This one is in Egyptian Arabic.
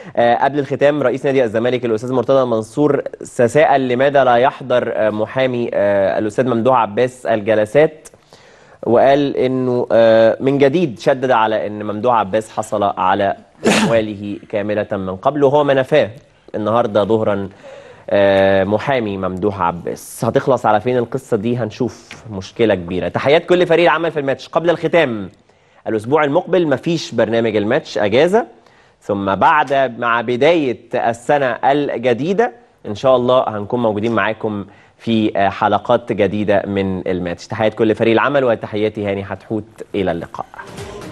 آه، قبل الختام رئيس نادي الزمالك الاستاذ مرتضى منصور تساءل لماذا لا يحضر آه، محامي آه، الاستاذ ممدوح عباس الجلسات وقال انه آه، من جديد شدد على ان ممدوح عباس حصل على امواله كامله من قبل وهو ما نفاه النهارده ظهرا آه، محامي ممدوح عباس هتخلص على فين القصه دي هنشوف مشكله كبيره تحيات كل فريق العمل في الماتش قبل الختام الاسبوع المقبل مفيش برنامج الماتش اجازه ثم بعد مع بدايه السنه الجديده ان شاء الله هنكون موجودين معاكم في آه، حلقات جديده من الماتش تحيات كل فريق العمل وتحياتي هاني حتحوت الى اللقاء